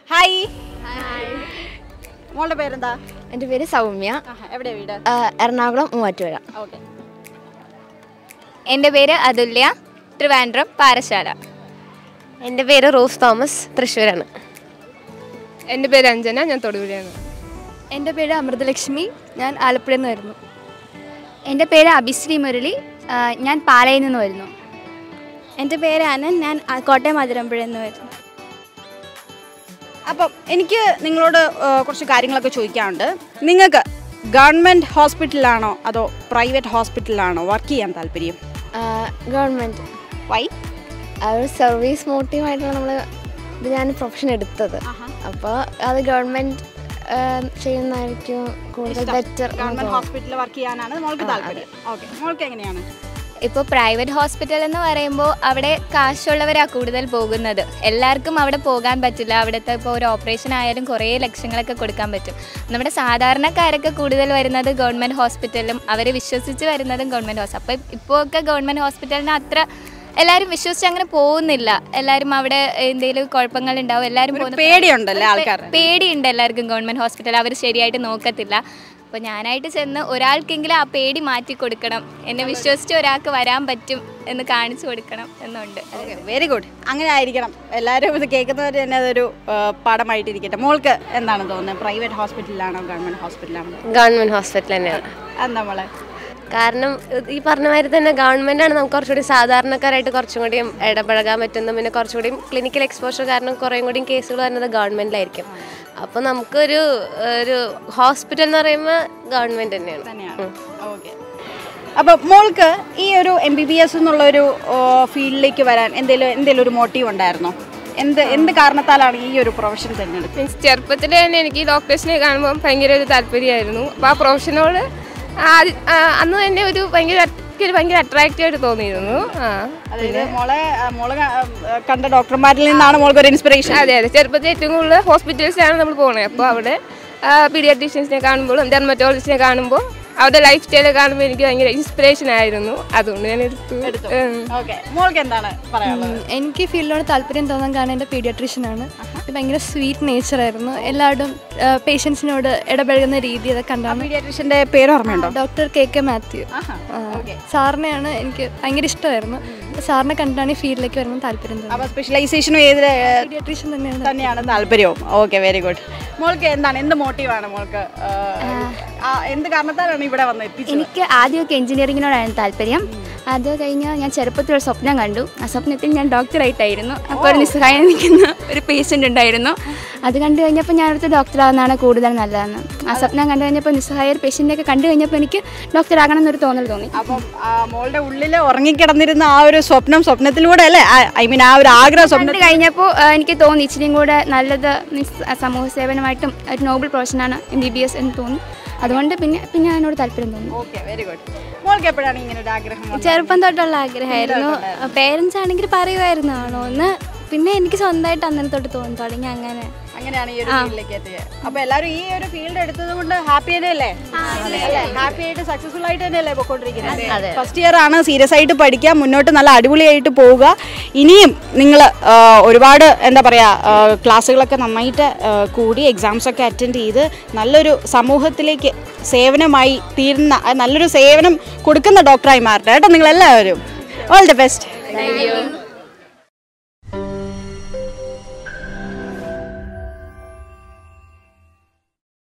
Hi മോളുടെ പേരെന്താ എൻ്റെ പേര് സൗമ്യ ആഹാ, എവിടെയാ വീട് ആ, എറണാകുളം മൂവാറ്റുപുഴ ഓക്കെ എൻ്റെ പേര് അതുല്യ ട്രിവാൻഡ്രം പാറശാല എൻ്റെ പേര് റോസ് തോമസ് തൃശ്ശൂരാണ് എൻ്റെ പേര് അഞ്ജന ഞാൻ തൊടുപുഴയാണ് എൻ്റെ പേര് അമൃതലക്ഷ്മി ഞാൻ ആലപ്പുഴയിൽ നിന്ന് വരുന്നു എൻ്റെ പേര് അഭിശ്രീ മുരളി ആ, ഞാൻ പാലയിൽ നിന്ന് വരുന്നു എൻ്റെ പേര് അനൻ ഞാൻ ആ, കോട്ടയം അതിരമ്പുഴയിൽ നിന്ന് വരുന്നു അപ്പം എനിക്ക് നിങ്ങളോട് ആ, കുറച്ച് കാര്യങ്ങളൊക്കെ ചോദിക്കാനുണ്ട് നിങ്ങൾക്ക് ഗവൺമെൻറ് ഹോസ്പിറ്റലിലാണോ അതോ പ്രൈവറ്റ് ഹോസ്പിറ്റലിലാണോ വർക്ക് ചെയ്യാൻ താല്പര്യം ഗവൺമെൻറ് വൈ ആ ഒരു സർവീസ് മോട്ടീവായിട്ടാണ് നമ്മൾ ഇത് ഞാൻ പ്രൊഫഷൻ എടുത്തത് അപ്പോൾ അത് ഗവൺമെൻറ് ചെയ്യുന്നതായിരിക്കും കൂടുതൽ ബെറ്റർ ഗവൺമെൻറ് ഹോസ്പിറ്റലിൽ വർക്ക് ചെയ്യാനാണ് മോൾക്ക് താല്പര്യം ഓക്കെ മോൾക്ക് എങ്ങനെയാണ് ഇപ്പോൾ പ്രൈവറ്റ് ഹോസ്പിറ്റൽ എന്ന് പറയുമ്പോൾ അവിടെ കാശുള്ളവരാണ് കൂടുതൽ പോകുന്നത് എല്ലാവർക്കും അവിടെ പോകാൻ പറ്റില്ല അവിടുത്തെ ഇപ്പോൾ ഒരു ഓപ്പറേഷൻ ആയാലും കുറേ ലക്ഷങ്ങളൊക്കെ കൊടുക്കാൻ പറ്റും നമ്മുടെ സാധാരണക്കാരൊക്കെ കൂടുതൽ വരുന്നത് ഗവൺമെൻറ് ഹോസ്പിറ്റലിലും അവർ വിശ്വസിച്ച് വരുന്നതും ഗവൺമെൻറ് ഹോസ്പിറ്റൽ അപ്പോൾ ഇപ്പോൾ ഒക്കെ ഗവൺമെൻറ് ഹോസ്പിറ്റലിന് അത്ര എല്ലാവരും വിശ്വസിച്ച് അങ്ങനെ പോകുന്നില്ല എല്ലാവരും അവിടെ എന്തെങ്കിലും കുഴപ്പങ്ങൾ ഉണ്ടാവും എല്ലാവരും പോകുന്ന- പേടിയുണ്ടല്ലേ ഒരു പേ- ആൾക്കാർക്ക്? പേടിയുണ്ട് എല്ലാവർക്കും ഗവൺമെൻറ് ഹോസ്പിറ്റൽ അവർ ശരിയായിട്ട് നോക്കത്തില്ല അപ്പോൾ ഞാനായിട്ട് ചെന്ന് ഒരാൾക്കെങ്കിലും ആ പേടി മാറ്റി കൊടുക്കണം എന്നെ വിശ്വസിച്ച് ഒരാൾക്ക് വരാൻ പറ്റും എന്ന് കാണിച്ചു കൊടുക്കണം എന്നുണ്ട് ഓക്കെ വെരി ഗുഡ് അങ്ങനെ ആയിരിക്കണം എല്ലാവരും ഇത് കേൾക്കുന്നവർ തന്നെ അതൊരു ആ, പാഠമായിട്ടിരിക്കട്ടെ മോൾക്ക് എന്താണ് തോന്നുന്നത് പ്രൈവറ്റ് ഹോസ്പിറ്റലിലാണോ ഗവൺമെൻറ് ഹോസ്പിറ്റലിലാണോ ഗവൺമെൻറ് ഹോസ്പിറ്റൽ തന്നെയാണ് എന്താ മോളെ കാരണം ഇത് ഈ പറഞ്ഞ മാതിരി തന്നെ ഗവൺമെൻറ്റാണ് നമുക്ക് കുറച്ചുകൂടി സാധാരണക്കാരായിട്ട് കുറച്ചും കൂടി ഇടപഴകാൻ പറ്റുന്നത് പിന്നെ കുറച്ചുകൂടി ക്ലിനിക്കൽ എക്സ്പോഷർ കാരണം കുറേയും കൂടി കേസുകൾ വരുന്നത് ഗവൺമെൻറ്റിലായിരിക്കും അപ്പോൾ നമുക്കൊരു ഒരു ഹോസ്പിറ്റൽ എന്ന് പറയുമ്പോൾ ഗവൺമെൻറ് തന്നെയാണ് തന്നെയാണ് ഓക്കെ അപ്പോൾ മോൾക്ക് ഈ ഒരു എം ബി ബി എസ് എന്നുള്ള ഒരു ഫീൽഡിലേക്ക് വരാൻ എന്തെങ്കിലും എന്തെങ്കിലും ഒരു മോട്ടീവ് ഉണ്ടായിരുന്നോ എന്ത് എന്ത് കാരണത്താലാണ് ഈ ഒരു പ്രൊഫഷൻ തിരഞ്ഞെടുത്തത് മീൻസ് ചെറുപ്പത്തിൽ തന്നെ എനിക്ക് ഈ ഡോക്ടേഴ്സിനെ കാണുമ്പോൾ ഭയങ്കര ഒരു താല്പര്യമായിരുന്നു അപ്പോൾ ആ പ്രൊഫഷനോട് ആദ്യ- ആ, അന്ന് തന്നെ ഒരു ഭയങ്കര എനിക്ക് ഒരു ഭയങ്കര അട്രാക്റ്റീവ് ആയിട്ട് തോന്നിയിരുന്നു ആ അതായത് മോളെ ആ, മോള് ക- ആ, കണ്ട ഡോക്ടർമാരിൽ നിന്നാണ് മോൾക്ക് ഒരു ഇൻസ്പിറേഷൻ അതെ അതെ ചെറുപ്പത്തിൽ ഏറ്റവും കൂടുതൽ ഹോസ്പിറ്റൽസിലാണ് നമ്മൾ പോകുന്നത് അപ്പോൾ അവിടെ പീഡിയാട്രീഷ്യൻസിനെ കാണുമ്പോഴും ഡെർമറ്റോളജിസ്റ്റിനെ കാണുമ്പോൾ അവരുടെ ലൈഫ് സ്റ്റൈൽ കാണുമ്പോൾ എനിക്ക് ഭയങ്കര ഇൻസ്പിറേഷൻ ആയിരുന്നു അതുകൊണ്ട് ഞാൻ എടുത്തു ഉം. ഓക്കെ മോൾക്ക് എന്താണ് പറയാനുള്ളത് എനിക്ക് ഫീൽഡിനോട് താല്പര്യം തോന്നാൻ കാരണം എൻ്റെ പീഡിയാട്രീഷ്യനാണ് ഇത് ഭയങ്കര സ്വീറ്റ് നേച്ചറായിരുന്നു എല്ലാവരും പേഷ്യൻസിനോട് ഇടപഴകുന്ന രീതി അതൊക്കെ കണ്ടാണ് പീഡിയാട്രീഷ്യന്റെ പേര് ഓർമ്മയുണ്ടോ ഡോക്ടർ കെ കെ മാത്യു ആഹാ, ആ, okay. സാറിനെയാണ് എനിക്ക് ഭയങ്കര ഇഷ്ടമായിരുന്നു സാറിനെ കണ്ടിട്ടാണ് ഈ ഫീൽഡിലേക്ക് വരുമ്പോൾ താല്പര്യം തോന്നുന്നത് അപ്പൊ സ്പെഷ്യലൈസേഷനും ഏത് പീഡിയാട്രീഷ്യൻ തന്നെയാണ് തന്നെയാണ് താല്പര്യവും ഓക്കെ വെരി ഗുഡ് മോൾക്ക് എന്താണ് എന്ത് മോട്ടീവാണ് മോൾക്ക് ആ, ആ, എന്ത് കാരണത്താലാണ് ഇവിടെ വന്ന് എത്തിച്ചത് എനിക്ക് ആദ്യമൊക്കെ എഞ്ചിനീയറിങ്ങിനോടാണ് താല്പര്യം അത് കഴിഞ്ഞ് ഞാൻ ചെറുപ്പത്തിൽ ഒരു സ്വപ്നം കണ്ടു ആ സ്വപ്നത്തിൽ ഞാൻ ഡോക്ടറായിട്ടായിരുന്നു അപ്പോൾ ഒരു നിസ്സഹായം നിൽക്കുന്ന ഒരു പേഷ്യൻ്റ് ഉണ്ടായിരുന്നു അത് കണ്ടു കഴിഞ്ഞപ്പോൾ ഞാൻ അടുത്ത് ഡോക്ടറാകുന്നതാണ് കൂടുതൽ നല്ലതെന്ന് ആ സ്വപ്നം കണ്ടു കഴിഞ്ഞപ്പോൾ നിസ്സഹായ ഒരു പേഷ്യൻ്റെയൊക്കെ കണ്ടു കഴിഞ്ഞപ്പോൾ എനിക്ക് ഡോക്ടറാകണം എന്നൊരു തോന്നൽ തോന്നി അപ്പം ആ, മോളുടെ ഉള്ളിൽ ഉറങ്ങിക്കിടന്നിരുന്ന ആ ഒരു സ്വപ്നം സ്വപ്നത്തിലൂടെ അല്ലേ ഐ മീൻ ആ ഒരു ആഗ്രഹം സ്വപ്നം കണ്ടു കഴിഞ്ഞപ്പോൾ ആ, എനിക്ക് തോന്നി ഇച്ചിരിയും കൂടെ നല്ലത് മീൻസ് സമൂഹ സേവനമായിട്ടും ഒരു നോബൽ പ്രൊഫഷനാണ് എം ബി ബി എസ് എന്ന് തോന്നി അതുകൊണ്ട് പിന്നെ പിന്നെ അതിനോട് താല്പര്യം തോന്നി ഓക്കെ വെരി ഗുഡ് മോൾക്ക് എപ്പോഴാണ് ഇങ്ങനെ ഒരു ആഗ്രഹം വന്നത്? ചെറുപ്പം തൊട്ടുള്ള ആഗ്രഹമായിരുന്നു പേരൻസ് ആണെങ്കിൽ പറയുമായിരുന്നു ആണോ എന്ന് പിന്നെ എനിക്ക് സ്വന്തമായിട്ട് അന്നേരം തൊട്ട് തോന്നി തുടങ്ങി അങ്ങനെ അങ്ങനെയാണ് ഈ ഒരു ഫീൽഡിലേക്ക് എത്തിയത് അപ്പൊ എല്ലാവരും ഈ ഒരു ഫീൽഡ് എടുത്തത് കൊണ്ട് ഹാപ്പി തന്നെയല്ലേ ഹാപ്പി ആയിട്ട് സക്സസ്ഫുൾ ആയിട്ട് തന്നെയല്ലേ പോയിക്കൊണ്ടിരിക്കുന്നത് ഫസ്റ്റ് ഇയർ ആണ് സീരിയസ് ആയിട്ട് പഠിക്കുക മുന്നോട്ട് നല്ല അടിപൊളിയായിട്ട് പോവുക ഇനിയും നിങ്ങൾ ഒരുപാട് എന്താ പറയുക ക്ലാസ്സുകളൊക്കെ നന്നായിട്ട് ആ, കൂടി എക്സാംസ് ഒക്കെ അറ്റൻഡ് ചെയ്ത് നല്ലൊരു സമൂഹത്തിലേക്ക് സേവനമായി തീരുന്ന ആ, നല്ലൊരു സേവനം കൊടുക്കുന്ന ഡോക്ടറായി മാറട്ടെ കേട്ടോ നിങ്ങളെല്ലാവരും ഓൾ ദി ബെസ്റ്റ്